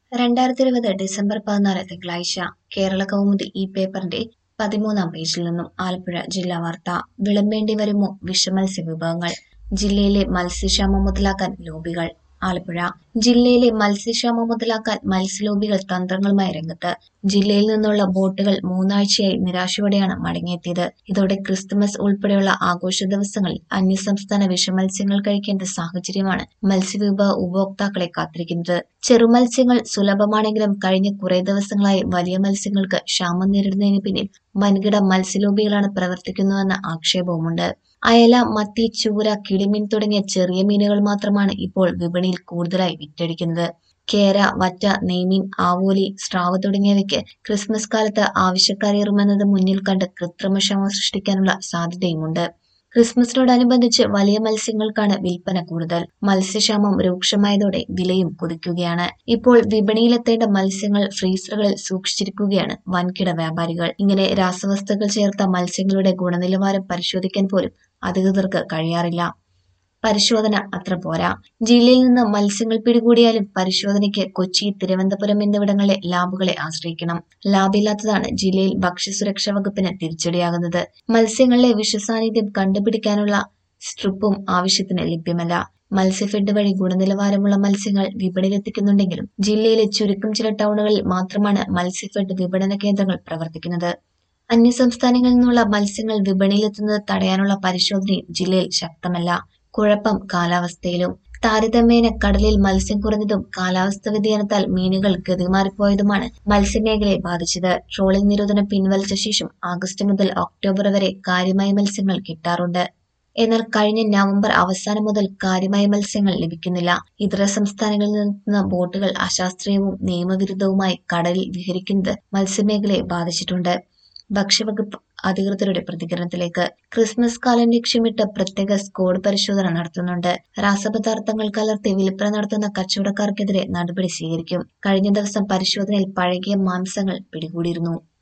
രണ്ടായിരത്തി ഇരുപത് ഡിസംബർ പതിനാല് തിങ്കളാഴ്ച കേരള കൗമുദി ഈ പേപ്പറിന്റെ പതിമൂന്നാം പേജിൽ നിന്നും ആലപ്പുഴ ജില്ലാ വാർത്ത വിളമ്പേണ്ടി വരുമോ വിഷമത്സ്യ വിഭവങ്ങൾ ജില്ലയിലെ മത്സ്യക്ഷാമം മുതലാക്കാൻ ലോബികൾ ആലപ്പുഴ ജില്ലയിലെ മത്സ്യക്ഷാമം മുതലാക്കാൻ മത്സ്യലോബികൾ തന്ത്രങ്ങളുമായി രംഗത്ത് ജില്ലയിൽ നിന്നുള്ള ബോട്ടുകൾ മൂന്നാഴ്ചയായി നിരാശയോടെയാണ് മടങ്ങിയെത്തിയത് ഇതോടെ ക്രിസ്തുമസ് ഉൾപ്പെടെയുള്ള ആഘോഷ ദിവസങ്ങളിൽ അന്യസംസ്ഥാന വിഷമത്സ്യങ്ങൾ കഴിക്കേണ്ട സാഹചര്യമാണ് മത്സ്യവിഭവ ഉപഭോക്താക്കളെ കാത്തിരിക്കുന്നത് ചെറുമത്സ്യങ്ങൾ സുലഭമാണെങ്കിലും കഴിഞ്ഞ കുറേ ദിവസങ്ങളായി വലിയ മത്സ്യങ്ങൾക്ക് ക്ഷാമം നേരിടുന്നതിന് പിന്നിൽ വൻകിട മത്സ്യലോബികളാണ് പ്രവർത്തിക്കുന്നതെന്ന ആക്ഷേപവുമുണ്ട് അയല മത്തി ചൂര കിളിമീൻ തുടങ്ങിയ ചെറിയ മീനുകൾ മാത്രമാണ് ഇപ്പോൾ വിപണിയിൽ കൂടുതലായി വിറ്റഴിക്കുന്നത് കേര വറ്റ നെയ്മീൻ ആവോലി സ്രാവ് തുടങ്ങിയവയ്ക്ക് ക്രിസ്മസ് കാലത്ത് ആവശ്യക്കാരേറുമെന്നത് മുന്നിൽ കണ്ട് കൃത്രിമക്ഷമം സൃഷ്ടിക്കാനുള്ള സാധ്യതയുമുണ്ട് ക്രിസ്മസിനോടനുബന്ധിച്ച് വലിയ മത്സ്യങ്ങൾക്കാണ് വിൽപ്പന കൂടുതൽ മത്സ്യക്ഷാമം രൂക്ഷമായതോടെ വിലയും കുതിക്കുകയാണ് ഇപ്പോൾ വിപണിയിലെത്തേണ്ട മത്സ്യങ്ങൾ ഫ്രീസറുകളിൽ സൂക്ഷിച്ചിരിക്കുകയാണ് വൻകിട വ്യാപാരികൾ ഇങ്ങനെ രാസവസ്തുക്കൾ ചേർത്ത മത്സ്യങ്ങളുടെ ഗുണനിലവാരം പരിശോധിക്കാൻ പോലും അധികൃതർക്ക് കഴിയാറില്ല പരിശോധന അത്ര പോരാ ജില്ലയിൽ നിന്ന് മത്സ്യങ്ങൾ പിടികൂടിയാലും പരിശോധനയ്ക്ക് കൊച്ചി തിരുവനന്തപുരം എന്നിവിടങ്ങളിലെ ലാബുകളെ ആശ്രയിക്കണം ലാബില്ലാത്തതാണ് ജില്ലയിൽ ഭക്ഷ്യസുരക്ഷാ വകുപ്പിന് തിരിച്ചടിയാകുന്നത് മത്സ്യങ്ങളിലെ വിഷസാന്നിധ്യം കണ്ടുപിടിക്കാനുള്ള സ്ട്രിപ്പും ആവശ്യത്തിന് ലഭ്യമല്ല മത്സ്യഫെഡ് വഴി ഗുണനിലവാരമുള്ള മത്സ്യങ്ങൾ വിപണിയിലെത്തിക്കുന്നുണ്ടെങ്കിലും ജില്ലയിലെ ചുരുക്കം ചില ടൗണുകളിൽ മാത്രമാണ് മത്സ്യഫെഡ് വിപണന കേന്ദ്രങ്ങൾ പ്രവർത്തിക്കുന്നത് അന്യസംസ്ഥാനങ്ങളിൽ നിന്നുള്ള മത്സ്യങ്ങൾ വിപണിയിലെത്തുന്നത് തടയാനുള്ള പരിശോധനയും ജില്ലയിൽ ശക്തമല്ല കുഴപ്പം കാലാവസ്ഥയിലും താരതമ്യേന കടലിൽ മത്സ്യം കുറഞ്ഞതും കാലാവസ്ഥ വ്യതിയാനത്താൽ മീനുകൾ ഗതിമാറിപ്പോയതുമാണ് മത്സ്യമേഖലയെ ബാധിച്ചത് ട്രോളിംഗ് നിരോധനം പിൻവലിച്ച ശേഷം ആഗസ്റ്റ് മുതൽ ഒക്ടോബർ വരെ കാര്യമായ മത്സ്യങ്ങൾ കിട്ടാറുണ്ട് എന്നാൽ കഴിഞ്ഞ നവംബർ അവസാനം മുതൽ കാര്യമായ മത്സ്യങ്ങൾ ലഭിക്കുന്നില്ല ഇതര സംസ്ഥാനങ്ങളിൽ നിന്നെത്തുന്ന ബോട്ടുകൾ അശാസ്ത്രീയവും നിയമവിരുദ്ധവുമായി കടലിൽ വിഹരിക്കുന്നത് മത്സ്യമേഖലയെ ബാധിച്ചിട്ടുണ്ട് ഭക്ഷ്യവകുപ്പ് അധികൃതരുടെ പ്രതികരണത്തിലേക്ക് ക്രിസ്മസ് കാലം ലക്ഷ്യമിട്ട് പ്രത്യേക സ്ക്വാഡ് പരിശോധന നടത്തുന്നുണ്ട് രാസപദാർത്ഥങ്ങൾ കലർത്തി വിൽപ്പന നടത്തുന്ന കച്ചവടക്കാർക്കെതിരെ നടപടി സ്വീകരിക്കും കഴിഞ്ഞ ദിവസം പരിശോധനയിൽ പഴകിയ മാംസങ്ങൾ പിടികൂടിയിരുന്നു